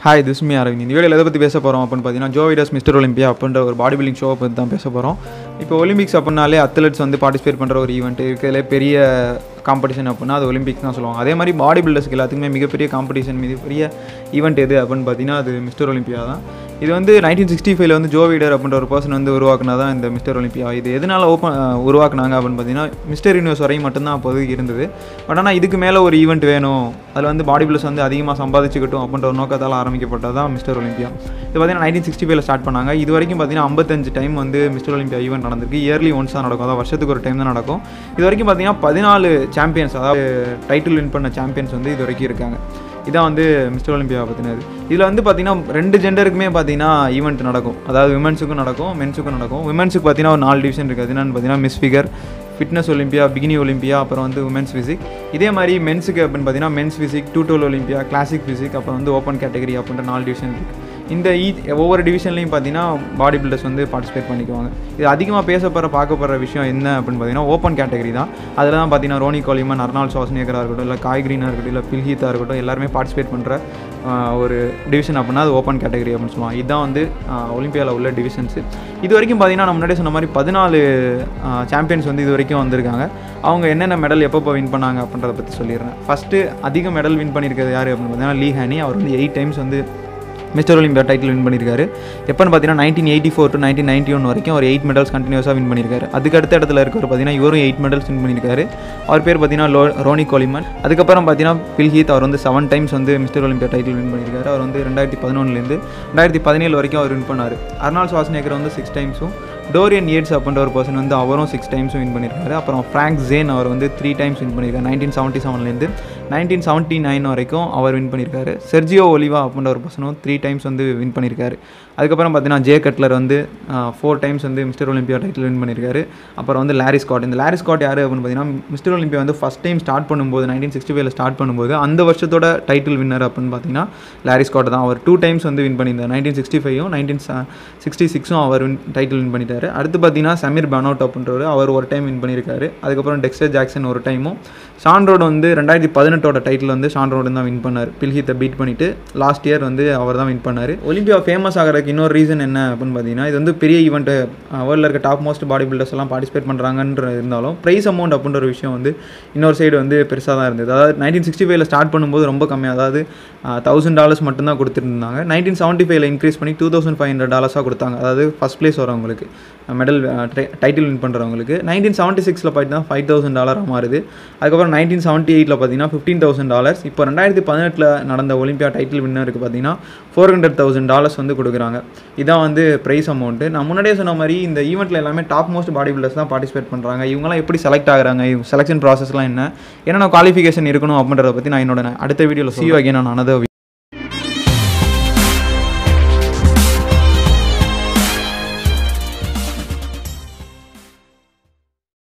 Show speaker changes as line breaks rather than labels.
hi this me Aravind இந்த வீடியோவில் எதை பற்றி பேச போகிறோம் அப்படின்னு பார்த்தீங்கன்னா ஜோ வீடர்ஸ் மிஸ்டர் ஒலிம்பியா அப்படின்ற ஒரு பாடி பில்டிங் ஷோ பற்றி தான் பேச போகிறோம் இப்போ ஒலிம்பிக்ஸ் அப்படின்னாலே அத்லெட்ஸ் வந்து பார்ட்டிசிபேட் பண்ணுற ஒரு ஈவெண்ட் இருக்கிறதுல பெரிய காம்படிஷன் அப்படின்னா அது ஒலிம்பிக்ஸ் தான் சொல்லுவாங்க அதே மாதிரி பாடி பில்டர்ஸ்க்கு எல்லாத்துக்குமே மிகப்பெரிய காம்படிஷன் மிகப்பெரிய ஈவெண்ட் எது அப்படின்னு பார்த்தீங்கன்னா அது மிஸ்டர் ஒலிம்பியா தான் இது வந்து நைன்டீன் சிக்ஸ்டி ஃபைவ்ல வந்து ஜோ வீடர் அப்படின்ற ஒரு பர்சன் வந்து உருவாக்குனா தான் இந்த மிஸ்டர் ஒலிம்பியா இது எதனால் ஓப்பன் உருவாக்குனாங்க அப்படின்னு பார்த்தீங்கன்னா மிஸ்டர் யூனிவர்ஸ் வரையும் மட்டும்தான் அப்போதைக்கு இருந்தது பட் ஆனால் இதுக்கு மேலே ஒரு ஈவெண்ட் வேணும் அதில் வந்து பாடி பில்டர்ஸ் வந்து அதிகமாக சம்பாதிச்சுக்கட்டும் அப்படின்ற ஒரு நோக்கத்தால் ஆரம்பிக்கப்பட்டது தான் மிஸ்டர் ஒலிம்பியா இது பார்த்தீங்கன்னா நைன்டீன் சிக்ஸ்டி ஃபைவ்ல ஸ்டார்ட் பண்ணாங்க இது வரைக்கும் பார்த்தீங்கன்னா ஐம்பத்தஞ்சு டைம் வந்து மிஸ்டர் ஒலிம்பியா ஈவெண்ட் நடந்திருக்கு இயர்லி ஒன்ஸ் தான் நடக்கும் அதாவது வருஷத்துக்கு ஒரு டைம் தான் நடக்கும் இது வரைக்கும் பார்த்தீங்கன்னா பதினாலு சாம்பியன்ஸ் அதாவது டைட்டில் வின் பண்ண சாம்பியன்ஸ் வந்து இது வரைக்கும் இருக்காங்க இதான் வந்து மிஸ்டர் ஒலிம்பியா பற்றினது இதில் வந்து பார்த்தீங்கன்னா ரெண்டு ஜெண்டருக்குமே பார்த்தீங்கன்னா ஈவெண்ட் நடக்கும் அதாவது விமன்ஸுக்கும் நடக்கும் மென்ஸுக்கும் நடக்கும் விமன்ஸுக்கு பார்த்தீங்கன்னா ஒரு நாலு டிவிஷன் இருக்குது அது என்னன்னு பார்த்தீங்கன்னா miss figure fitness Olympia bikini Olympia அப்புறம் வந்து உமன்ஸ் ஃபிசிக் இதே மாதிரி மென்ஸுக்கு அப்படின்னு பார்த்தீங்கன்னா மென்ஸ் ஃபிசிக் டூ டோல் ஒலிம்பியா கிளாசிக் ஃபிசிக் அப்புறம் வந்து ஓப்பன் கேட்டகரி அப்படின்ற நாலு டிவிஷன் இருக்குது இந்த ஈ ஒவ்வொரு டிவிஷன்லையும் பார்த்தீங்கன்னா பாடி பில்டர்ஸ் வந்து பார்ட்டிசிபேட் பண்ணிக்குவாங்க இது அதிகமாக பேசப்படுற பார்க்கப்படுற விஷயம் என்ன அப்படின்னு பார்த்தீங்கன்னா ஓப்பன் கேட்டகரி தான் அதில் தான் பார்த்தீங்கன்னா ரோனி கோலிமன் அர்னால் சுவாசனேகராக இருக்கட்டும் இல்லை காய்கிரீனாக இருக்கட்டும் இல்லை பில்ஹீத்தாக இருக்கட்டும் எல்லாருமே பார்ட்டிசிபேட் பண்ணுற ஒரு டிவிஷன் அப்படின்னா அது ஓப்பன் கேட்டகரி அப்படின்னு சொல்லுவாங்க இதுதான் வந்து ஒலிம்பியாவில் உள்ள டிவிஷன்ஸு இது வரைக்கும் பார்த்தீங்கன்னா நான் முன்னாடி சொன்ன மாதிரி பதினாலு சாம்பியன்ஸ் வந்து இது வரைக்கும் வந்திருக்காங்க அவங்க என்னென்ன மெடல் எப்பப்போ வின் பண்ணாங்க அப்படின்றத பற்றி சொல்லிடுறேன் ஃபஸ்ட்டு அதிக மெடல் வின் பண்ணியிருக்கிறது யார் அப்படின்னு பார்த்தீங்கன்னா லீ ஹேனி அவர் வந்து எயிட் டைம்ஸ் வந்து மிஸ்டர் ஒலிம்பியா டைட்டில் வின் பண்ணியிருக்காரு எப்போன்னு பார்த்தீங்கன்னா nineteen eighty four to nineteen ninety one வரைக்கும் ஒரு எயிட் மெடல்ஸ் கண்டினியூஸாக வின் பண்ணியிருக்காரு அதுக்கு அடுத்த இடத்துல இருக்கிற பார்த்தீங்கன்னா இவரும் எயிட் மெடல்ஸ் வின் பண்ணியிருக்காரு அவர் பேர் பார்த்தீங்கன்னா லோ ரோனி கோலிமன் அதுக்கப்புறம் பார்த்தீங்கன்னா பில்ஹீத் அவர் வந்து செவன் டைம்ஸ் வந்து மிஸ்டர் ஒலிம்பியா டைட்டில் வின் பண்ணியிருக்காரு அவர் வந்து ரெண்டாயிரத்தி பதினொன்றுலேருந்து ரெண்டாயிரத்தி பதினேழு வரைக்கும் அவர் வின் பண்ணார் அர்னால் சுவாசனேகர் வந்து சிக்ஸ் டைம்ஸும் டோரியன் ஏட்ஸ் அப்படின்ற ஒரு பர்சன் வந்து அவரும் சிக்ஸ் டைம்ஸும் வின் பண்ணியிருக்காரு அப்புறம் ஃப்ராங்க் ஜேன் அவர் வந்து த்ரீ டைம்ஸ் வின் பண்ணியிருக்காரு நைன்டீன் செவன்ட்டி செவன்லேருந்து நைன்டீன் செவன்ட்டி நைன் வரைக்கும் அவர் வின் பண்ணியிருக்காரு செர்ஜியோ ஒலிவா அப்படின்ற ஒரு பர்சனும் த்ரீ டைம்ஸ் வந்து வின் பண்ணியிருக்காரு அதுக்கப்புறம் பார்த்தீங்கன்னா ஜே கட்லர் வந்து ஃபோர் டைம்ஸ் வந்து மிஸ்டர் ஒலிம்பியா டைட்டில் வின் பண்ணியிருக்காரு அப்புறம் வந்து லாரி ஸ்காட் இந்த லாரி ஸ்காட் யார் அப்படின்னு பார்த்தீங்கன்னா மிஸ்டர் ஒலிம்பியா வந்து ஃபஸ்ட் டைம் ஸ்டார்ட் பண்ணும்போது நைன்டீன் சிக்ஸ்டி ஃபைவ்ல ஸ்டார்ட் பண்ணும்போது அந்த வருஷத்தோட டைட்டில் வின்னர் அப்படின்னு பார்த்தீங்கன்னா லாரி ஸ்காட் தான் அவர் டூ டைம்ஸ் வந்து வின் பண்ணியிருந்தார் நைன்டீன் சிக்ஸ்டி ஃபைவும் நைன்டீன் சிக்ஸ்டி சிக்ஸும் அவர் வின் டைட்டில் வின் பண்ணிட்டார் அடுத்து பார்த்தீங்கன்னா சமீர் பனோட் அப்படின்றவர் அவர் ஒரு டைம் வின் பண்ணியிருக்காரு அதுக்கப்புறம் டெக்ஸ்டர் ஜாக்சன் ஒரு டைமும் ஷான் ரோடு வந்து ரெண்டாயிரத்தி பதினெட்டோட டைட்டில் வந்து ஷான் ரோடு தான் வின் பண்ணார் பில்ஹீத்தை பீட் பண்ணிவிட்டு லாஸ்ட் இயர் வந்து அவர் தான் வின் பண்ணார் ஒலிம்பியா ஃபேமஸ் ஆகிறதுக்கு இன்னொரு ரீசன் என்ன அப்படின்னு பார்த்தீங்கன்னா இது வந்து பெரிய ஈவெண்ட்டு வேர்ல்டில் இருக்க டாப் மோஸ்ட் பாடி பில்டர்ஸ் எல்லாம் பார்ட்டிசிபேட் பண்ணுறாங்கன்ற இருந்தாலும் ப்ரைஸ் அமௌண்ட் அப்படின்ற ஒரு விஷயம் வந்து இன்னொரு சைடு வந்து பெருசாக தான் இருந்தது அதாவது நைன்டீன் சிக்ஸ்டி ஃபைவ்ல ஸ்டார்ட் பண்ணும்போது ரொம்ப கம்மியாக அதாவது தௌசண்ட் டாலர்ஸ் மட்டும்தான் கொடுத்துருந்தாங்க நைன்டீன் செவன்ட்டி ஃபைவ்ல இன்க்ரீஸ் பண்ணி டூ தௌசண்ட் ஃபைவ் ஹண்ட்ரட் டாலர்ஸாக கொடுத்தாங்க அதாவது ஃபஸ்ட் ப்ளேஸ் வரவங்களுக்கு மெடல் டைட்டில் வின் பண்ணுறவங்களுக்கு நைன்டீன் செவன்ட்டி சிக்ஸில் பார்த்தீங்கன்னா ஃபைவ் தௌசண்ட் டாலராக மாறுது அதுக்கப்புறம் நைன்டீன் செவன்ட்டி எயிட்டில் பார்த்தீங்கன்னா ஃபிஃப்டீன் தௌசண்ட் டாலர்ஸ் இப்போ ரெண்டாயிரத்தி பதினெட்டில் நடந்த ஒலிம்பியா டைட்டில் வின்னருக்கு பார்த்தீங்கன்னா ஃபோர் ஹண்ட்ரட் தௌசண்ட் டாலர்ஸ் வந்து கொடுக்குறாங்க இதான் வந்து ப்ரைஸ் அமௌண்ட்டு நான் முன்னாடியே சொன்ன மாதிரி இந்த ஈவெண்ட்டில் எல்லாமே டாப் மோஸ்ட் பாடி பில்டர்ஸ் தான் பார்ட்டிசிபேட் பண்ணுறாங்க இவங்களாம் எப்படி செலக்ட் ஆகுறாங்க செலெக்ஷன் ப்ராசஸ்லாம் என்ன என்னென்ன குவாலிஃபிகேஷன் இருக்கணும் அப்படின்றத பற்றி நான் என்னோட அடுத்த வீடியோவில் சி அகைன் நான் அனதர்